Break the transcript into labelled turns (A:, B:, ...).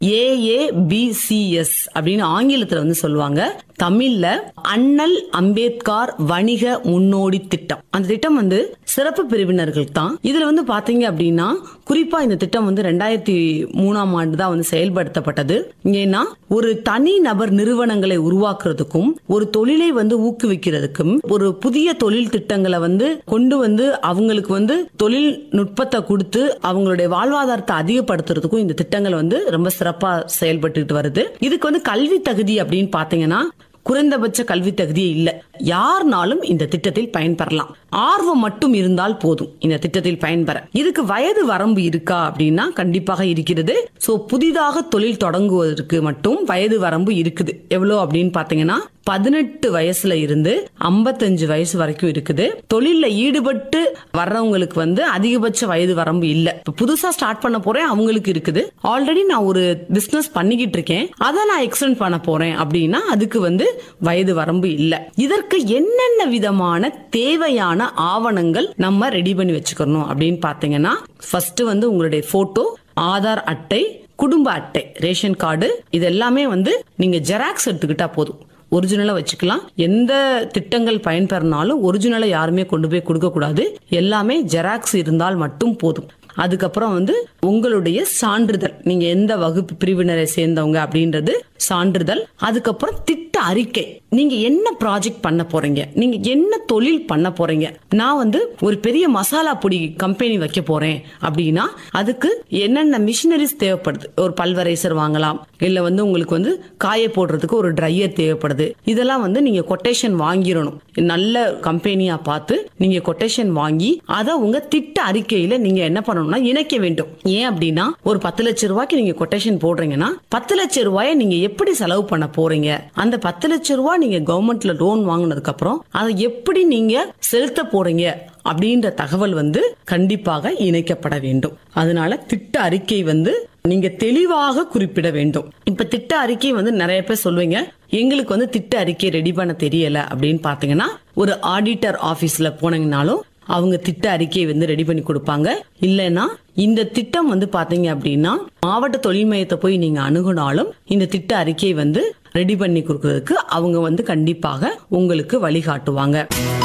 A: AAPCS அப்படின்னு ஆங்கிலத்துல வந்து சொல்லுவாங்க தமிழ்ல அண்ணல் அம்பேத்கர் வணிக முன்னோடி திட்டம் அந்த திட்டம் வந்து சிறப்பு பிரிவினர்கள் தான் இதுல வந்து பாத்தீங்க அப்படின்னா குறிப்பா இந்த திட்டம் வந்து ரெண்டாயிரத்தி மூணாம் ஆண்டு தான் வந்து செயல்படுத்தப்பட்டது ஏன்னா ஒரு தனி நபர் நிறுவனங்களை உருவாக்குறதுக்கும் ஒரு தொழிலை வந்து ஊக்குவிக்கிறதுக்கும் ஒரு புதிய தொழில் திட்டங்களை வந்து கொண்டு வந்து அவங்களுக்கு வந்து தொழில்நுட்பத்தை கொடுத்து அவங்களுடைய வாழ்வாதாரத்தை அதிகப்படுத்துறதுக்கும் இந்த திட்டங்கள் வந்து ரொம்ப சிறப்பா செயல்பட்டுட்டு வருது இதுக்கு வந்து கல்வி தகுதி அப்படின்னு பாத்தீங்கன்னா குறைந்தபட்ச கல்வி தகுதியே இல்ல யாருனாலும் இந்த திட்டத்தில் பயன்பெறலாம் ஆர்வம் மட்டும் இருந்தால் போதும் இந்த திட்டத்தில் பயன்பெற இதுக்கு வயது வரம்பு இருக்கா அப்படின்னா கண்டிப்பாக இருக்கிறது சோ புதிதாக தொழில் தொடங்குவதற்கு மட்டும் வயது வரம்பு இருக்குது எவ்வளவு அப்படின்னு பாத்தீங்கன்னா பதினெட்டு வயசுல இருந்து 55 வயசு வரைக்கும் இருக்குது தொழில்ல ஈடுபட்டு வர்றவங்களுக்கு வந்து அதிகபட்ச வயது வரம்பு இல்ல இப்ப புதுசா ஸ்டார்ட் பண்ண போறேன் அவங்களுக்கு இருக்குது ஆல்ரெடி நான் ஒரு பிசினஸ் பண்ணிக்கிட்டு இருக்கேன் அதை நான் எக்ஸ்டெண்ட் பண்ண போறேன் அப்படின்னா அதுக்கு வந்து வயது வரம்பு இல்ல இதற்கு என்னென்ன விதமான தேவையான ஆவணங்கள் நம்ம ரெடி பண்ணி வச்சுக்கணும் அப்படின்னு பாத்தீங்கன்னா ஃபர்ஸ்ட் வந்து உங்களுடைய போட்டோ ஆதார் அட்டை குடும்ப அட்டை ரேஷன் கார்டு இது எல்லாமே வந்து நீங்க ஜெராக்ஸ் எடுத்துக்கிட்டா போதும் ஒரிஜினலா வச்சுக்கலாம் எந்த திட்டங்கள் பயன்பெறனாலும் ஒரிஜினலை யாருமே கொண்டு போய் கொடுக்க கூடாது எல்லாமே ஜெராக்ஸ் இருந்தால் மட்டும் போதும் அதுக்கப்புறம் வந்து உங்களுடைய சான்றிதழ் நீங்க எந்த வகுப்பு பிரிவினரை சேர்ந்தவங்க அப்படின்றது சான்றிதழ் அதுக்கப்புறம் திட்ட அறிக்கை நீங்க என்ன ப்ராஜெக்ட் பண்ண போறீங்க நீங்க என்ன தொழில் பண்ண போறீங்க நான் வந்து ஒரு பெரிய மசாலா பொடி கம்பெனி வைக்க போறேன் அப்படின்னா அதுக்கு என்னென்ன மிஷினரிஸ் தேவைப்படுது ஒரு பல்வரைசர் வாங்கலாம் இல்ல வந்து உங்களுக்கு வந்து காய போடுறதுக்கு ஒரு ட்ரையர் தேவைப்படுது இதெல்லாம் வந்து நீங்க கொட்டேஷன் வாங்கிடணும் நல்ல கம்பெனியா பார்த்து நீங்க கொட்டேஷன் வாங்கி அதை உங்க திட்ட அறிக்கையில நீங்க என்ன பண்ணணும்னா இணைக்க வேண்டும் ஏன் அப்படின்னா ஒரு பத்து லட்சம் ரூபாய்க்கு நீங்க கொட்டேஷன் போடுறீங்கன்னா பத்து லட்சம் ரூபாயை நீங்க எப்படி செலவு பண்ண போறீங்க அந்த பத்து லட்சம் ரூபாய் நீங்க கவர்மெண்ட்ல லோன் வாங்கினதுக்கு அப்புறம் அதை எப்படி நீங்க செலுத்த போறீங்க அப்படின்ற தகவல் வந்து கண்டிப்பாக இணைக்கப்பட வேண்டும் அதனால திட்ட அறிக்கை வந்து நீங்க தெளிவாக குறிப்பிட வேண்டும் இப்ப திட்ட அறிக்கை வந்து நிறைய பேர் சொல்லுவீங்க எங்களுக்கு வந்து திட்ட அறிக்கை ரெடி பண்ண தெரியல அப்படின்னு பாத்தீங்கன்னா ஒரு ஆடிட்டர் ஆபீஸ்ல போனீங்கனாலும் அவங்க திட்ட அறிக்கையை வந்து ரெடி பண்ணி கொடுப்பாங்க இல்லைன்னா இந்த திட்டம் வந்து பாத்தீங்க அப்படின்னா மாவட்ட தொழில் மையத்தை போய் நீங்க அணுகுனாலும் இந்த திட்ட அறிக்கையை வந்து ரெடி பண்ணி கொடுக்கறதுக்கு அவங்க வந்து கண்டிப்பாக உங்களுக்கு வழிகாட்டுவாங்க